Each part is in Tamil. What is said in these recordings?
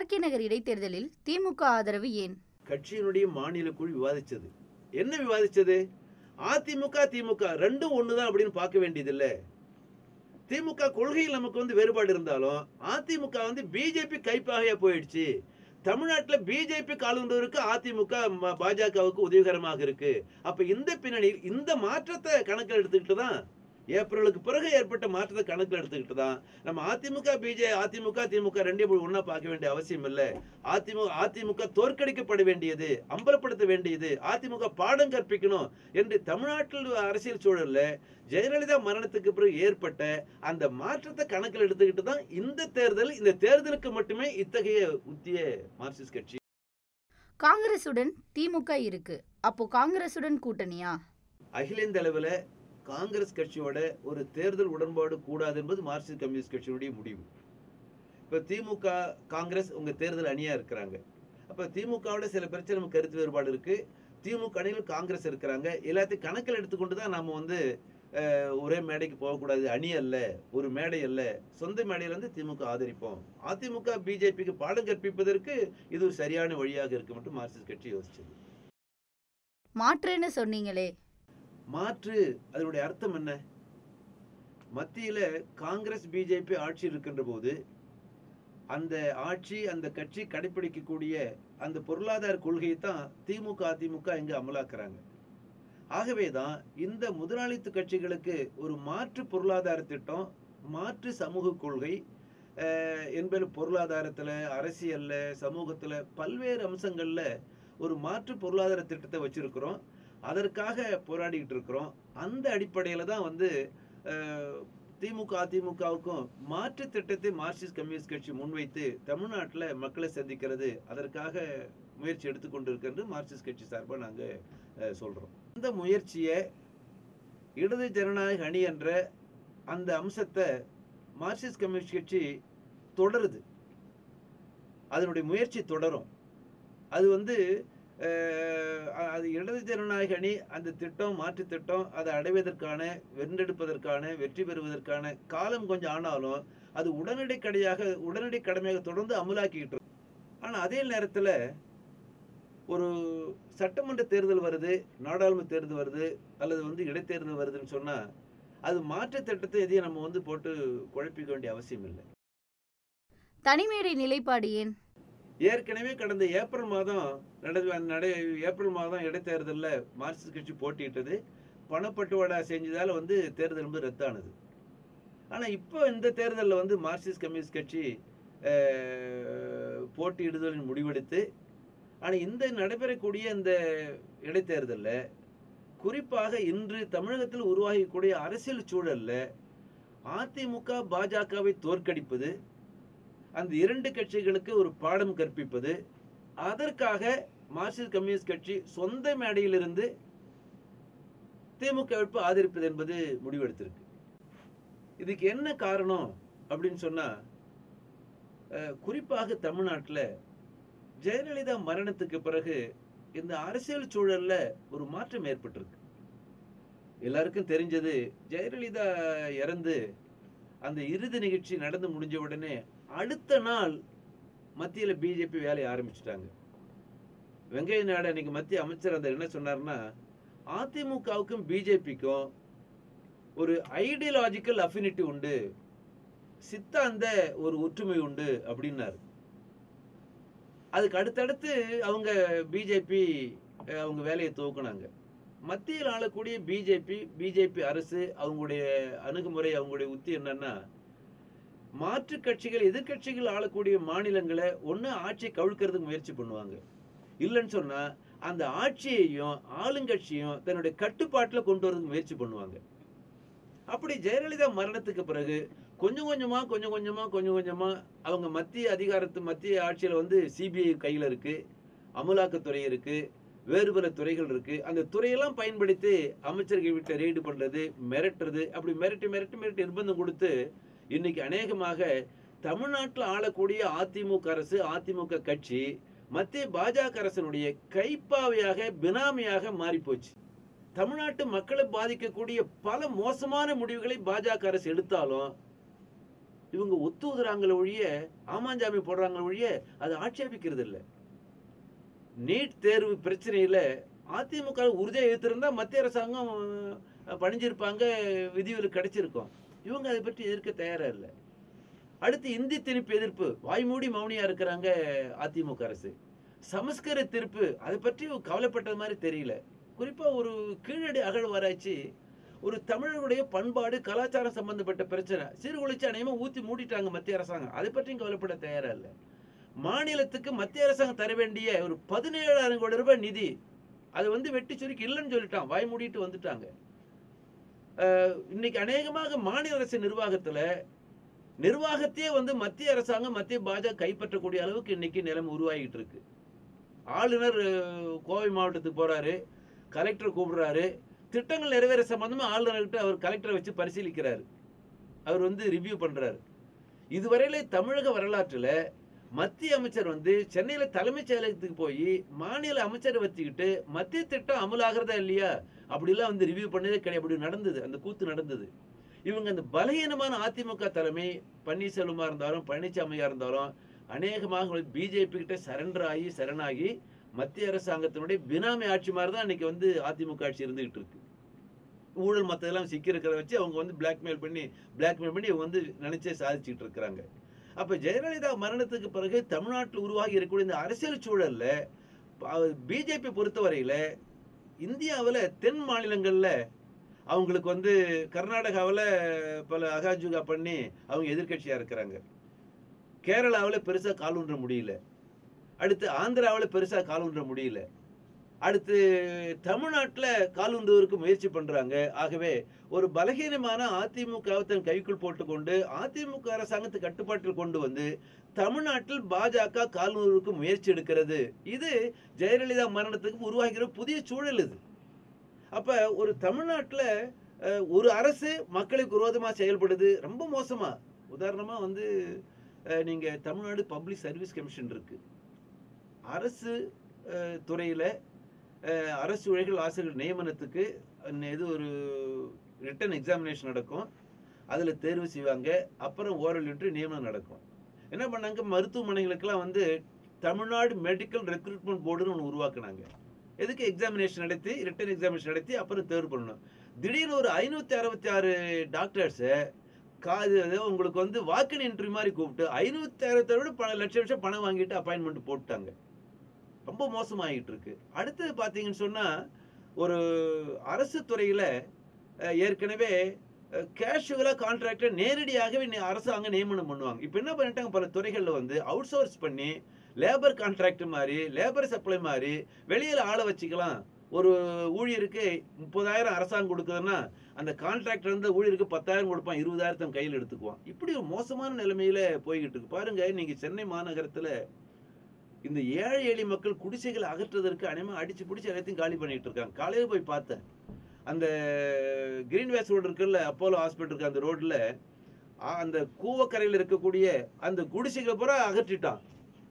ஆர்கே நகர் இடைத்தேர்தலில் திமுக ஆதரவு ஏன் கட்சியினுடைய மாநில குழு விவாதிச்சது என்ன விவாதிச்சது அதிமுக திமுக ரெண்டும் ஒண்ணுதான் அப்படின்னு பார்க்க வேண்டியதில்ல திமுக கொள்கையில் நமக்கு வந்து வேறுபாடு இருந்தாலும் அதிமுக வந்து பிஜேபி கைப்பாகையா போயிடுச்சு தமிழ்நாட்டில் பிஜேபி காலந்தோருக்கு அதிமுக ம- பாஜகவுக்கு உதவிகரமாக இருக்கு அப்ப இந்த பின்னணியில் இந்த மாற்றத்தை கணக்கில் எடுத்துக்கிட்டு தான் ஏப்ரலுக்கு பிறகு ஏற்பட்ட மாற்றத்தை கணக்கில் எடுத்துக்கிட்டு தான் நம்ம அதிமுக பிஜே அதிமுக திமுக ரெண்டையும் ஒண்ணா பார்க்க வேண்டிய அவசியம் இல்லை அதிமுக அதிமுக தோற்கடிக்கப்பட வேண்டியது அம்பலப்படுத்த வேண்டியது அதிமுக பாடம் கற்பிக்கணும் என்று தமிழ்நாட்டில் அரசியல் சூழல்ல ஜெயலலிதா மரணத்துக்கு பிறகு ஏற்பட்ட அந்த மாற்றத்தை கணக்கில் எடுத்துக்கிட்டு தான் இந்த தேர்தல் இந்த தேர்தலுக்கு மட்டுமே இத்தகைய உத்திய மார்க்சிஸ்ட் கட்சி காங்கிரசுடன் திமுக இருக்கு அப்போ காங்கிரசுடன் கூட்டணியா அகில இந்திய அளவில் காங்கிரஸ் கட்சியோட ஒரு தேர்தல் உடன்பாடு கூடாது என்பது மார்க்சிஸ்ட் கம்யூனிஸ்ட் கட்சியினுடைய முடிவு இப்போ திமுக காங்கிரஸ் உங்க தேர்தல் அணியா இருக்கிறாங்க அப்ப திமுகவோட சில பிரச்சனை நமக்கு கருத்து வேறுபாடு இருக்கு திமுக அணியில் காங்கிரஸ் இருக்கிறாங்க எல்லாத்தையும் கணக்கில் எடுத்துக்கொண்டு தான் நாம வந்து அஹ், ஒரே மேடைக்கு போகக்கூடாது அணி அல்ல ஒரு மேடை அல்ல சொந்த மேடையில இருந்து திமுக ஆதரிப்போம் அதிமுக பிஜேபிக்கு பாடம் கற்பிப்பதற்கு இது ஒரு சரியான வழியாக இருக்கு மட்டும் மார்க்சிஸ்ட் கட்சி யோசிச்சது மாற்றுன்னு சொன்னீங்களே மாற்று அதனுடைய அர்த்தம் என்ன மத்தியில காங்கிரஸ் பிஜேபி ஆட்சி இருக்கின்ற போது அந்த ஆட்சி அந்த கட்சி கடைபிடிக்கக்கூடிய அந்த பொருளாதார கொள்கையை தான் திமுக அதிமுக இங்கு அமலாக்குறாங்க ஆகவேதான் இந்த முதலாளித்து கட்சிகளுக்கு ஒரு மாற்று பொருளாதார திட்டம் மாற்று சமூக கொள்கை அஹ், என்பது பொருளாதாரத்துல அரசியல்ல சமூகத்துல பல்வேறு அம்சங்கள்ல ஒரு மாற்று பொருளாதார திட்டத்தை வச்சிருக்கிறோம் அதற்காக போராடிக்கிட்டு இருக்கிறோம் அந்த அடிப்படையில தான் வந்து அஹ், திமுக அதிமுகவுக்கும் மாற்று திட்டத்தை மார்க்சிஸ்ட் கம்யூனிஸ்ட் கட்சி முன்வைத்து தமிழ்நாட்டில் மக்களை சந்திக்கிறது அதற்காக முயற்சி எடுத்துக்கொண்டிருக்கிறது மார்க்சிஸ்ட் கட்சி சார்பாக நாங்கள் சொல்கிறோம் இந்த முயற்சியை இடது ஜனநாயக அணி என்ற அந்த அம்சத்தை மார்க்சிஸ்ட் கம்யூனிஸ்ட் கட்சி தொடருது அதனுடைய முயற்சி தொடரும் அது வந்து அஹ், அது இடது ஜனநாயக அணி அந்த திட்டம் மாற்று திட்டம் அதை அடைவதற்கான வென்றெடுப்பதற்கான வெற்றி பெறுவதற்கான காலம் கொஞ்சம் ஆனாலும் அது உடனடி கடையாக உடனடி கடமையாக தொடர்ந்து அமலாக்கிட்டு இருக்கு. ஆனா அதே நேரத்துல ஒரு சட்டமன்ற தேர்தல் வருது நாடாளுமன்ற தேர்தல் வருது அல்லது வந்து இடைத்தேர்தல் வருதுன்னு சொன்னா அது மாற்று திட்டத்தை எதையும் நம்ம வந்து போட்டு குழப்பிக்க வேண்டிய அவசியம் இல்லை தனிமேடை நிலைப்பாடு ஏன் ஏற்கனவே கடந்த ஏப்ரல் மாதம் நட நடை ஏப்ரல் மாதம் இடைத்தேர்தலில் மார்க்சிஸ்ட் கட்சி போட்டியிட்டது பணப்பட்டுவாடா செஞ்சதால வந்து தேர்தல் வந்து ரத்தானது ஆனால் இப்போ இந்த தேர்தலில் வந்து மார்க்சிஸ்ட் கம்யூனிஸ்ட் கட்சி அஹ், போட்டியிடுதலின் முடிவெடுத்து ஆனால் இந்த நடைபெறக்கூடிய இந்த இடைத்தேர்தலில் குறிப்பாக இன்று தமிழகத்தில் உருவாகக்கூடிய அரசியல் சூழல்ல அதிமுக பாஜகவை தோற்கடிப்பது அந்த இரண்டு கட்சிகளுக்கு ஒரு பாடம் கற்பிப்பது அதற்காக மார்க்சிஸ்ட் கம்யூனிஸ்ட் கட்சி சொந்த மேடையிலிருந்து திமுகவிற்கு ஆதரிப்பது என்பது முடிவெடுத்திருக்கு இதுக்கு என்ன காரணம் அப்படின்னு சொன்னா அஹ், குறிப்பாக தமிழ்நாட்டில் ஜெயலலிதா மரணத்துக்கு பிறகு இந்த அரசியல் சூழல்ல ஒரு மாற்றம் ஏற்பட்டிருக்கு எல்லாருக்கும் தெரிஞ்சது ஜெயலலிதா இறந்து அந்த இறுதி நிகழ்ச்சி நடந்து முடிஞ்ச உடனே அடுத்த நாள் மத்தியில பிஜேபி வேலையை ஆரம்பிச்சிட்டாங்க வெங்கைய நாயுடு அன்னைக்கு மத்திய அமைச்சர் அந்த என்ன சொன்னார்னா அதிமுகவுக்கும் பிஜேபிக்கும் ஒரு ஐடியாலஜிக்கல் அஃபினிட்டி உண்டு சித்தாந்த ஒரு ஒற்றுமை உண்டு அப்படின்னாரு அதுக்கு அடுத்தடுத்து அவங்க பிஜேபி அவங்க வேலையை துவக்குனாங்க மத்தியில் ஆளக்கூடிய பிஜேபி பிஜேபி அரசு அவங்களுடைய அணுகுமுறை அவங்களுடைய உத்தி என்னன்னா மாற்று கட்சிகள் எதிர்க்கட்சிகள் ஆளக்கூடிய மாநிலங்களை ஒண்ணு ஆட்சியை கவிழ்க்கிறதுக்கு முயற்சி பண்ணுவாங்க இல்லைன்னு சொன்னா அந்த ஆட்சியையும் ஆளுங்கட்சியும் தன்னுடைய கட்டுப்பாட்டுல கொண்டு வரதுக்கு முயற்சி பண்ணுவாங்க அப்படி ஜெயலலிதா மரணத்துக்கு பிறகு கொஞ்சம் கொஞ்சமா கொஞ்சம் கொஞ்சமா கொஞ்சம் கொஞ்சமா அவங்க மத்திய அதிகாரத்து மத்திய ஆட்சியில வந்து சிபிஐ கையில இருக்கு அமலாக்கத்துறை இருக்கு வேறு பல துறைகள் இருக்கு அந்த துறையெல்லாம் பயன்படுத்தி அமைச்சர்கள் வீட்டில் ரெய்டு பண்றது மிரட்டுறது அப்படி மிரட்டி மிரட்டி மிரட்டி நிர்பந்தம் கொடுத்து இன்னைக்கு அநேகமாக தமிழ்நாட்டில் ஆளக்கூடிய அதிமுக அரசு அதிமுக கட்சி மத்திய பாஜக அரசனுடைய கைப்பாவையாக பினாமியாக மாறி போச்சு தமிழ்நாட்டு மக்களை பாதிக்கக்கூடிய பல மோசமான முடிவுகளை பாஜக அரசு எடுத்தாலும் இவங்க ஒத்து ஊதுறாங்களே ஒழிய ஆமாஞ்சாமி போடுறாங்களே ஒழிய அது ஆட்சேபிக்கிறது இல்லை நீட் தேர்வு பிரச்சனையில அதிமுக உறுதியா எதிர்த்திருந்தா மத்திய அரசாங்கம் அஹ், பணிஞ்சிருப்பாங்க விதிவிலக்கு கிடைச்சிருக்கும் இவங்க அதை பற்றி எதிர்க்க தயாரா இல்லை அடுத்து இந்தி திணிப்பு எதிர்ப்பு வாய்மூடி மௌனியா இருக்கிறாங்க அதிமுக அரசு சமஸ்கிருத திருப்பு அதை பற்றி கவலைப்பட்டது மாதிரி தெரியல குறிப்பா ஒரு கீழடி அகழ்வாராய்ச்சி ஒரு தமிழருடைய பண்பாடு கலாச்சாரம் சம்பந்தப்பட்ட பிரச்சனை சீர்குலைச்சு அநேகமா ஊத்தி மூடிட்டாங்க மத்திய அரசாங்கம் அதை பற்றியும் கவலைப்பட தயாரா இல்லை மாநிலத்துக்கு மத்திய அரசாங்கம் தர வேண்டிய ஒரு பதினேழாயிரம் கோடி ரூபாய் நிதி அது வந்து வெட்டி சுருக்கி இல்லைன்னு சொல்லிட்டான் வாய் மூடிட்டு வந்துட்டாங்க அஹ், இன்னைக்கு அநேகமாக மாநில அரசு நிர்வாகத்துல நிர்வாகத்தையே வந்து மத்திய அரசாங்கம் மத்திய பாஜக கைப்பற்றக்கூடிய அளவுக்கு இன்னைக்கு நிலைமை உருவாகிட்டு இருக்கு ஆளுநர் அஹ், கோவை மாவட்டத்துக்கு போறாரு கலெக்டர் கூப்பிடுறாரு திட்டங்கள் நிறைவேற சம்பந்தமா ஆளுநர்கிட்ட அவர் கலெக்டரை வச்சு பரிசீலிக்கிறாரு அவர் வந்து ரிவ்யூ பண்றாரு இதுவரையில தமிழக வரலாற்றுல மத்திய அமைச்சர் வந்து சென்னையில தலைமைச் செயலகத்துக்கு போய் மாநில அமைச்சரை வச்சுக்கிட்டு மத்திய திட்டம் அமலாகிறதா இல்லையா அப்படிலாம் வந்து ரிவ்யூ பண்ணதே கிடையாது அப்படி நடந்தது அந்த கூத்து நடந்தது இவங்க அந்த பலகீனமான அதிமுக தலைமை பன்னீர்செல்வமா இருந்தாலும் பழனிசாமியா இருந்தாலும் அநேகமாக பிஜேபி கிட்ட சரண்டர் ஆகி சரணாகி மத்திய அரசாங்கத்தினுடைய பினாமி ஆட்சி மாதிரி தான் இன்னைக்கு வந்து அதிமுக ஆட்சி இருந்துகிட்டு இருக்கு ஊழல் மற்றதெல்லாம் சிக்கி இருக்கிறத வச்சு அவங்க வந்து பிளாக்மெயில் பண்ணி பிளாக்மெயில் பண்ணி இவங்க வந்து நினைச்சே சாதிச்சுட்டு இருக்கிறாங்க அப்ப ஜெயலலிதா மரணத்துக்கு பிறகு தமிழ்நாட்டில் உருவாகி இருக்கக்கூடிய இந்த அரசியல் சூழல்ல பிஜேபி பொறுத்தவரையில இந்தியாவில் தென் மாநிலங்கள்ல அவங்களுக்கு வந்து கர்நாடகாவில் பல அகாஜுகா பண்ணி அவங்க எதிர்க்கட்சியா இருக்கிறாங்க கேரளாவில் பெருசா காலூன்ற முடியல அடுத்து ஆந்திராவில் பெருசா காலூன்ற முடியல அடுத்து தமிழ்நாட்டில் காலூன்றுவதற்கு முயற்சி பண்றாங்க ஆகவே ஒரு பலகீனமான அதிமுகவை தன் கைக்குள் போட்டுக்கொண்டு அதிமுக அரசாங்கத்தை கட்டுப்பாட்டில் கொண்டு வந்து தமிழ்நாட்டில் பாஜக காலூருக்கு முயற்சி எடுக்கிறது இது ஜெயலலிதா மரணத்துக்கு உருவாகிற புதிய சூழல் இது அப்ப ஒரு தமிழ்நாட்டுல அஹ், ஒரு அரசு மக்களுக்கு விரோதமா செயல்படுது ரொம்ப மோசமா உதாரணமா வந்து அஹ், நீங்க தமிழ்நாடு பப்ளிக் சர்வீஸ் கமிஷன் இருக்கு அரசு அஹ், துறையில அஹ், அரசு ஊழியர்கள் ஆசிரியர்கள் நியமனத்துக்கு அஹ், இது ஒரு ரிட்டன் எக்ஸாமினேஷன் நடக்கும் அதுல தேர்வு செய்வாங்க அப்புறம் ஓரல் இன்ட்ரி நியமனம் நடக்கும் என்ன பண்ணாங்க மருத்துவமனைகளுக்கெல்லாம் வந்து தமிழ்நாடு மெடிக்கல் ரெக்ரூட்மெண்ட் போர்டுன்னு ஒன்று உருவாக்குனாங்க எதுக்கு எக்ஸாமினேஷன் நடத்தி ரிட்டன் எக்ஸாமினேஷன் நடத்தி அப்புறம் தேர்வு பண்ணணும் திடீர்னு ஒரு ஐநூத்தி அறுபத்தி ஆறு டாக்டர்ஸை காது அது உங்களுக்கு வந்து வாக்கின் இன்டர்வியூ மாதிரி கூப்பிட்டு ஐநூத்தி அறுபத்தி விட பல லட்சம் லட்சம் பணம் வாங்கிட்டு அப்பாயின்மெண்ட் போட்டாங்க ரொம்ப மோசமாகிட்டு இருக்கு அடுத்தது பார்த்தீங்கன்னு சொன்னா ஒரு அரசு துறையில அஹ், ஏற்கனவே கேஷுவலா கான்ட்ராக்டர் நேரடியாகவே நி- அரசாங்கம் நியமனம் பண்ணுவாங்க இப்போ என்ன பண்ணிட்டாங்க பல துறைகளில் வந்து அவுட் சோர்ஸ் பண்ணி லேபர் கான்ட்ராக்ட் மாதிரி லேபர் சப்ளை மாதிரி வெளியில ஆளை வச்சுக்கலாம் ஒரு ஊழியருக்கு முப்பதாயிரம் அரசாங்கம் கொடுக்குதுன்னா அந்த கான்ட்ராக்டர் வந்து ஊழியருக்கு பத்தாயிரம் கொடுப்பான் இருபதாயிரத்தம் கையில் எடுத்துக்குவான் இப்படி ஒரு மோசமான நிலைமையில போய்கிட்டு இருக்கு பாருங்க நீங்க சென்னை மாநகரத்துல இந்த ஏழை எளிய மக்கள் குடிசைகளை அகற்றுவதற்கு அனைமா அடிச்சு பிடிச்சி எல்லாத்தையும் காலி பண்ணிட்டு இருக்காங்க காலையில போய் பார்த்தேன் அந்த கிரீன் வேஸ் ரோடு இருக்குல்ல அப்போலோ ஹாஸ்பிட்டல் இருக்கு அந்த ரோட்ல அந்த கூவக்கரையில் இருக்கக்கூடிய அந்த குடிசைகளை பூரா அகற்றிட்டான்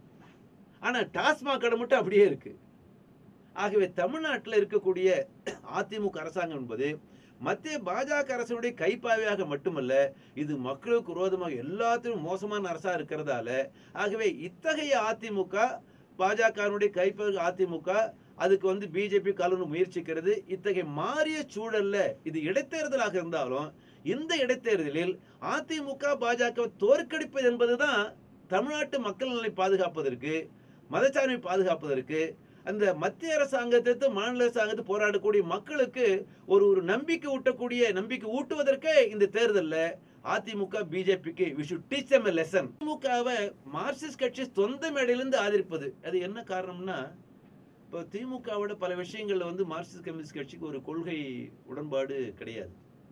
ஆனா டாஸ்மாக் கடை மட்டும் அப்படியே இருக்கு ஆகவே தமிழ்நாட்டில் இருக்கக்கூடிய அதிமுக அரசாங்கம் என்பது மத்திய பாஜக அரசுடைய கைப்பாவையாக மட்டுமல்ல இது மக்களுக்கு விரோதமாக எல்லாத்திலும் மோசமான அரசா இருக்கிறதால ஆகவே இத்தகைய அதிமுக பாஜகனுடைய கைப்பாவை அதிமுக அதுக்கு வந்து பிஜேபி கலந்து முயற்சிக்கிறது இத்தகைய மாறிய சூழல்ல இது இடைத்தேர்தலாக இருந்தாலும் இந்த இடைத்தேர்தலில் அதிமுக பாஜக தோற்கடிப்பது என்பதுதான் தமிழ்நாட்டு மக்கள் நலனை பாதுகாப்பதற்கு மதச்சார்பை பாதுகாப்பதற்கு அந்த மத்திய அரசாங்கத்தை மாநில அரசாங்கத்தை போராடக்கூடிய மக்களுக்கு ஒரு ஒரு நம்பிக்கை ஊட்டக்கூடிய நம்பிக்கை ஊட்டுவதற்கே இந்த தேர்தல்ல அதிமுக பிஜேபிக்கு we should teach M lesson திமுகவை மார்க்சிஸ்ட் கட்சி சொந்த மேடையிலிருந்து ஆதரிப்பது அது என்ன காரணம்னா இப்போ திமுகவோட பல விஷயங்கள்ல வந்து மார்க்சிஸ்ட் கம்யூனிஸ்ட் கட்சிக்கு ஒரு கொள்கை உடன்பாடு கிடையாது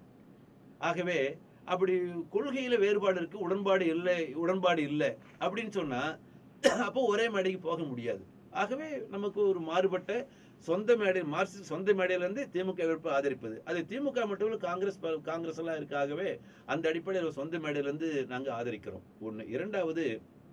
ஆகவே அப்படி கொள்கையில வேறுபாடு இருக்கு உடன்பாடு இல்லை உடன்பாடு இல்லை அப்படின்னு சொன்னா அப்போ ஒரே மேடைக்கு போக முடியாது ஆகவே நமக்கு ஒரு மாறுபட்ட சொந்த மேடை மார்க்சிஸ்ட் சொந்த மேடையில இருந்து திமுக எதிர்ப்பு ஆதரிப்பது அது திமுக மட்டும் இல்ல காங்கிரஸ் ப- காங்கிரஸ் எல்லாம் இருக்காகவே அந்த அடிப்படையில் சொந்த மேடையில இருந்து நாங்க ஆதரிக்கிறோம் ஒண்ணு இரண்டாவது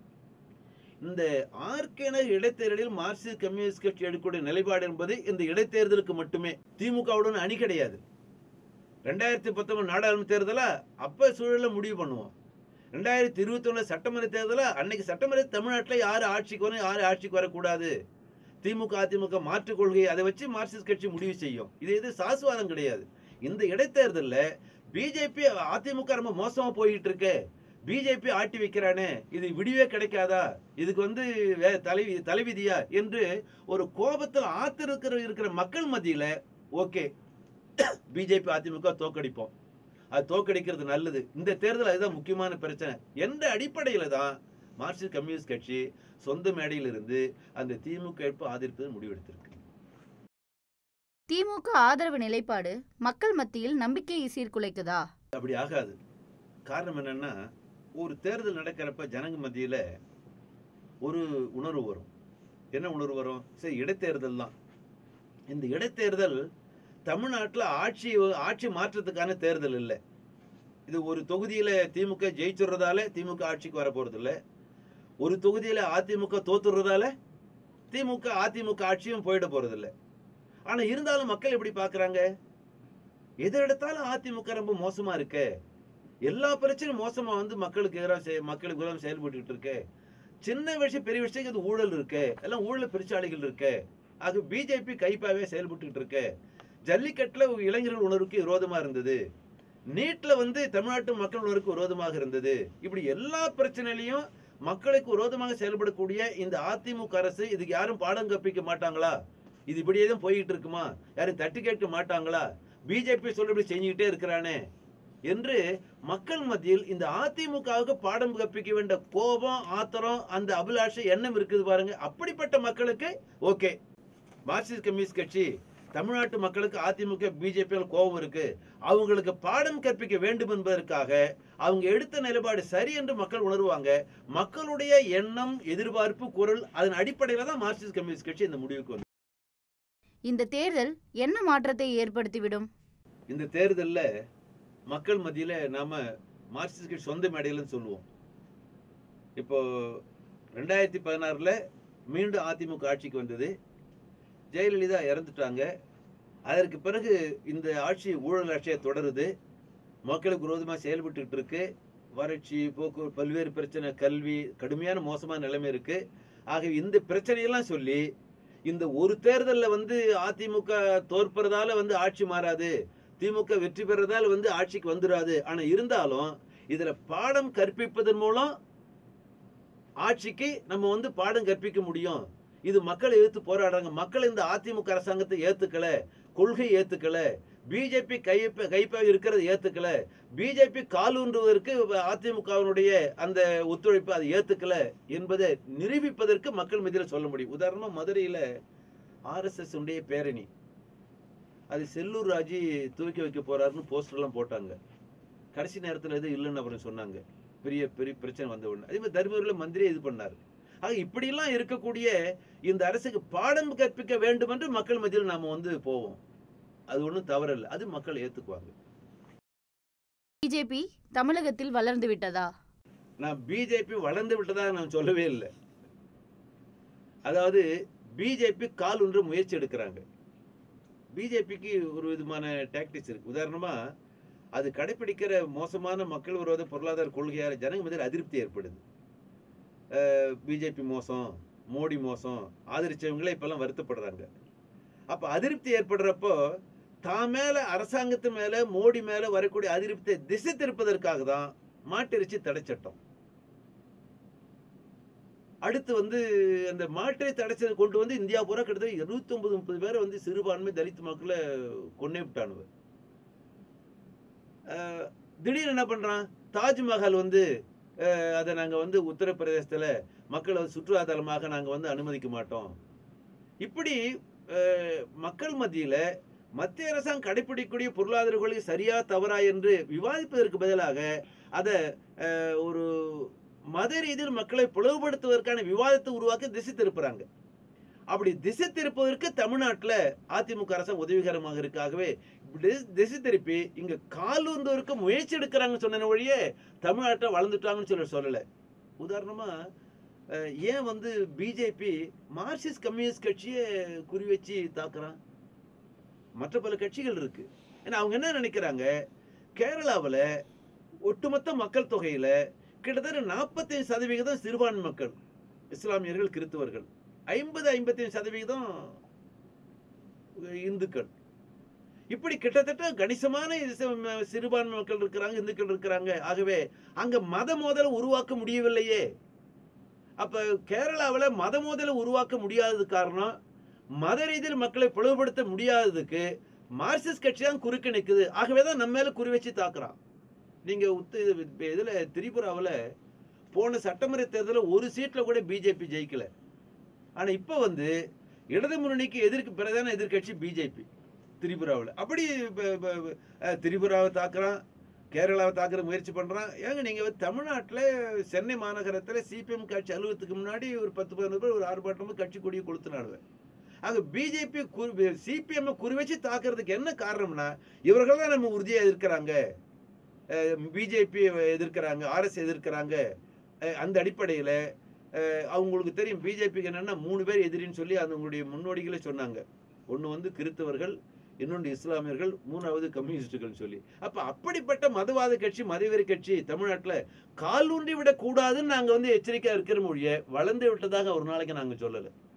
இந்த ஆர்கேன இடைத்தேர்தலில் மார்க்சிஸ்ட் கம்யூனிஸ்ட் கட்சி எடுக்கக்கூடிய நிலைப்பாடு என்பது இந்த இடைத்தேர்தலுக்கு மட்டுமே திமுகவுடன் அணி கிடையாது ரெண்டாயிரத்தி பத்தொன்பது நாடாளுமன்ற தேர்தலா அப்ப சூழல்ல முடிவு பண்ணுவோம் ரெண்டாயிரத்தி இருபத்தி ஒண்ணு சட்டமன்ற தேர்தலில் அன்னைக்கு சட்டமன்ற தமிழ்நாட்டில் யார் ஆட்சிக்கு வரும் யார் ஆட்சிக்கு வரக்கூடாது திமுக அதிமுக மாற்றுக் கொள்கை அதை வச்சு மார்க்சிஸ்ட் கட்சி முடிவு செய்யும் இது இது சாசுவாதம் கிடையாது இந்த இடைத்தேர்தலில் பிஜேபி அதிமுக ரொம்ப மோசமா போயிட்டு இருக்கு பிஜேபி ஆட்டி வைக்கிறானே இது விடிவே கிடைக்காதா இதுக்கு வந்து வே- தலை தலைவிதியா என்று ஒரு கோபத்தில் ஆத்திருக்கிற இருக்கிற மக்கள் மத்தியில ஓகே பிஜேபி அதிமுக தோக்கடிப்போம் அது தோக்கடிக்கிறது நல்லது இந்த தேர்தல் அதுதான் முக்கியமான பிரச்சனை என்ற அடிப்படையில தான் மார்க்சிஸ்ட் கம்யூனிஸ்ட் கட்சி சொந்த மேடையில் இருந்து அந்த திமுக வேட்பு ஆதரிப்பது முடிவெடுத்திருக்கு திமுக ஆதரவு நிலைப்பாடு மக்கள் மத்தியில் நம்பிக்கையை சீர்குலைக்குதா அப்படி ஆகாது காரணம் என்னன்னா ஒரு தேர்தல் நடக்கிறப்ப ஜனங்க மத்தியில ஒரு உணர்வு வரும் என்ன உணர்வு வரும் சரி இடைத்தேர்தல் தான் இந்த இடைத்தேர்தல் தமிழ்நாட்டில் ஆட்சி ஆட்சி மாற்றத்துக்கான தேர்தல் இல்லை இது ஒரு தொகுதியில திமுக ஜெயிச்சுடுறதால திமுக ஆட்சிக்கு வர போறது இல்ல ஒரு தொகுதியில அதிமுக தோத்துறதால திமுக அதிமுக ஆட்சியும் போயிட போறது இல்ல ஆனா இருந்தாலும் மக்கள் எப்படி பாக்குறாங்க எது எடுத்தாலும் அதிமுக ரொம்ப மோசமா இருக்கே எல்லா பிரச்சனையும் மோசமா வந்து மக்களுக்கு எதிராக செய்- மக்களுக்கு எதிராக செயல்பட்டு இருக்கு சின்ன விஷயம் பெரிய விஷயம் இது ஊழல் இருக்கு எல்லாம் ஊழல் பெருச்சாளிகள் இருக்கு அது பிஜேபி கைப்பாவே செயல்பட்டு இருக்கு ஜல்லிக்கட்டுல இளைஞர்கள் உணர்வுக்கு விரோதமா இருந்தது நீட்ல வந்து தமிழ்நாட்டு மக்கள் உணர்வுக்கு விரோதமாக இருந்தது இப்படி எல்லா பிரச்சனையிலையும் மக்களுக்கு விரோதமாக செயல்படக்கூடிய இந்த அதிமுக அரசு இதுக்கு யாரும் பாடம் கற்பிக்க மாட்டாங்களா இது இப்படியே தான் போயிட்டு இருக்குமா யாரும் தட்டி கேட்க மாட்டாங்களா பிஜேபி சொல்லபடி செஞ்சுக்கிட்டே இருக்கிறானே என்று மக்கள் மத்தியில் இந்த அதிமுகவுக்கு பாடம் கற்பிக்க வேண்டிய கோபம் ஆத்திரம் அந்த அபிலாஷை எண்ணம் இருக்குது பாருங்க அப்படிப்பட்ட மக்களுக்கு ஓகே மார்க்சிஸ்ட் கம்யூனிஸ்ட் கட்சி தமிழ்நாட்டு மக்களுக்கு அதிமுக பிஜேபி கோபம் இருக்கு அவங்களுக்கு பாடம் கற்பிக்க வேண்டும் என்பதற்காக அவங்க எடுத்த நிலைப்பாடு சரி என்று மக்கள் உணர்வாங்க மக்களுடைய எண்ணம் எதிர்பார்ப்பு குரல் அதன் அடிப்படையில தான் மார்க்சிஸ்ட் கம்யூனிஸ்ட் கட்சி இந்த முடிவுக்கு வந்து இந்த தேர்தல் என்ன மாற்றத்தை ஏற்படுத்திவிடும் இந்த தேர்தல்ல மக்கள் மத்தியில நாம மார்க்சிஸ்ட் கட்சி சொந்த மேடையிலன்னு சொல்லுவோம் இப்போ ரெண்டாயிரத்தி பதினாறுல மீண்டும் அதிமுக ஆட்சிக்கு வந்தது ஜெயலலிதா இறந்துட்டாங்க அதற்கு பிறகு இந்த ஆட்சி ஊழல் ஆட்சியை தொடருது மக்களுக்கு விரோதமாக செயல்பட்டுக்கிட்டு இருக்கு வறட்சி போக்குவரத்து பல்வேறு பிரச்சனை கல்வி கடுமையான மோசமான நிலைமை இருக்கு ஆகவே இந்த பிரச்சனையெல்லாம் சொல்லி இந்த ஒரு தேர்தலில் வந்து அதிமுக தோற்பறதால வந்து ஆட்சி மாறாது திமுக வெற்றி பெறதால வந்து ஆட்சிக்கு வந்துடாது ஆனா இருந்தாலும் இதுல பாடம் கற்பிப்பதன் மூலம் ஆட்சிக்கு நம்ம வந்து பாடம் கற்பிக்க முடியும் இது மக்கள் எதிர்த்து போராடுறாங்க மக்கள் இந்த அதிமுக அரசாங்கத்தை ஏத்துக்கல கொள்கை ஏத்துக்கல பிஜேபி கைப்ப கைப்ப இருக்கிறது ஏத்துக்கல பிஜேபி காலூன்றுவதற்கு அதிமுகவினுடைய அந்த ஒத்துழைப்பு அதை ஏத்துக்கல என்பதை நிரூபிப்பதற்கு மக்கள் மத்தியில் சொல்ல முடியும் உதாரணமா மதுரையில ஆர்எஸ்எஸ் உடைய பேரணி அது செல்லூர் ராஜி தூக்கி வைக்க போறாருன்னு போஸ்டர் எல்லாம் போட்டாங்க கடைசி நேரத்துல எதுவும் இல்லைன்னு அப்புறம் சொன்னாங்க பெரிய பெரிய பிரச்சனை வந்த உடனே அதே மாதிரி தருமபுரியில் மந்திரி இது பண்ணாரு ஆக இப்படியெல்லாம் இருக்கக்கூடிய இந்த அரசுக்கு பாடம் கற்பிக்க வேண்டும் என்று மக்கள் மத்தியில் நாம வந்து போவோம் அது ஒன்றும் தவறில்லை அது மக்கள் ஏத்துக்குவாங்க பிஜேபி தமிழகத்தில் வளர்ந்து விட்டதா நான் பிஜேபி வளர்ந்து விட்டதா நான் சொல்லவே இல்லை அதாவது பிஜேபி கால் ஒன்று முயற்சி எடுக்கிறாங்க பிஜேபிக்கு ஒரு விதமான டாக்டிக்ஸ் இருக்கு உதாரணமா அது கடைபிடிக்கிற மோசமான மக்கள் விரோத பொருளாதார கொள்கையால் ஜனங்க மத்தியில் அதிருப்தி ஏற்படுது பிஜேபி மோசம் மோடி மோசம் ஆதரிச்சவங்களே இப்பெல்லாம் வருத்தப்படுறாங்க அப்ப அதிருப்தி ஏற்படுறப்போ தான் மேல அரசாங்கத்து மேல மோடி மேல வரக்கூடிய அதிருப்தியை திசை திருப்பதற்காக தான் மாட்டிறைச்சி தடை சட்டம் அடுத்து வந்து அந்த மாட்டை தடைச்சதை கொண்டு வந்து இந்தியா பூரா கிட்டத்தட்ட இருபத்தி ஒன்பது முப்பது பேரை வந்து சிறுபான்மை தலித் மக்களை கொன்னே விட்டானுவ அஹ், திடீர்னு என்ன பண்றான் தாஜ்மஹால் வந்து அஹ், அதை நாங்க வந்து உத்தரப்பிரதேசத்துல மக்களை வந்து சுற்றுலா தலமாக நாங்க வந்து அனுமதிக்க மாட்டோம் இப்படி அஹ், மக்கள் மத்தியில மத்திய அரசாங்கம் கடைபிடிக்கக்கூடிய பொருளாதார கொள்கை சரியா தவறா என்று விவாதிப்பதற்கு பதிலாக அதை அஹ், ஒரு மத ரீதியில் மக்களை பிளவுபடுத்துவதற்கான விவாதத்தை உருவாக்கி திசை திருப்புறாங்க அப்படி திசை திருப்பதற்கு தமிழ்நாட்டில் அதிமுக அரசு உதவிகரமாக இருக்காகவே தி- திசை திருப்பி இங்க காலூர்ந்தவருக்கு முயற்சி எடுக்கிறாங்கன்னு சொன்ன வழியே தமிழ்நாட்டில் வளர்ந்துட்டாங்கன்னு சொல்ல சொல்லலை உதாரணமா அஹ், ஏன் வந்து பிஜேபி மார்க்சிஸ்ட் கம்யூனிஸ்ட் கட்சியை குறி வச்சு தாக்குறான் மற்ற பல கட்சிகள் இருக்கு ஏன்னா அவங்க என்ன நினைக்கிறாங்க கேரளாவில் ஒட்டுமொத்த மக்கள் தொகையில கிட்டத்தட்ட நாற்பத்தஞ்சு சதவிகிதம் சிறுபான்மை மக்கள் இஸ்லாமியர்கள் கிறிஸ்தவர்கள் ஐம்பது ஐம்பத்தஞ்சு சதவிகிதம் இந்துக்கள் இப்படி கிட்டத்தட்ட கணிசமான இச- சிறுபான்மை மக்கள் இருக்கிறாங்க இந்துக்கள் இருக்கிறாங்க ஆகவே அங்க மத மோதலை உருவாக்க முடியவில்லையே அப்ப கேரளாவில் மத மோதலை உருவாக்க முடியாதது காரணம் மத ரீதியில் மக்களை பிளவுபடுத்த முடியாததுக்கு மார்க்சிஸ்ட் கட்சி தான் குறுக்க நிற்குது ஆகவே தான் நம்ம மேல குறி வச்சு தாக்குறான் நீங்க உத்து இப்ப இதுல திரிபுராவில் போன சட்டமன்ற தேர்தலில் ஒரு சீட்ல கூட பிஜேபி ஜெயிக்கல ஆனா இப்ப வந்து இடது முன்னணிக்கு எதிர்க்கு பிரதான எதிர்க்கட்சி பிஜேபி திரிபுராவில் அப்படி ப- ப- ப- அஹ், திரிபுராவை தாக்குறான் கேரளாவை தாக்குற முயற்சி பண்றான் ஏங்க நீங்க வந்து தமிழ்நாட்டுல சென்னை மாநகரத்துல சிபிஎம் கட்சி அலுவலகத்துக்கு முன்னாடி ஒரு பத்து பதினொரு பேர் ஒரு ஆர்ப்பாட்டமும் கட்சி கொடியை கொளுத்துனாடுவ அங்க பிஜேபி சிபிஎம் குறி வச்சு தாக்குறதுக்கு என்ன காரணம்னா இவர்கள் தான் நம்ம உறுதியா எதிர்க்கிறாங்க பிஜேபி எதிர்க்கிறாங்க ஆர்எஸ் எதிர்க்கிறாங்க அஹ், அந்த அடிப்படையில அஹ், அவங்களுக்கு தெரியும் பிஜேபிக்கு என்னன்னா மூணு பேர் எதிரின்னு சொல்லி அவங்களுடைய முன்னோடிகளே சொன்னாங்க ஒன்று வந்து கிறிஸ்தவர்கள் இன்னொன்று இஸ்லாமியர்கள் மூணாவது கம்யூனிஸ்டுகள் சொல்லி அப்ப அப்படிப்பட்ட மதவாத கட்சி மதவெறி கட்சி தமிழ்நாட்டுல கால் ஊன்றி விடக் கூடாதுன்னு நாங்க வந்து எச்சரிக்கையா இருக்கிற மொழிய வளர்ந்து விட்டதாக ஒரு நாளைக்கு நாங்க சொல்லல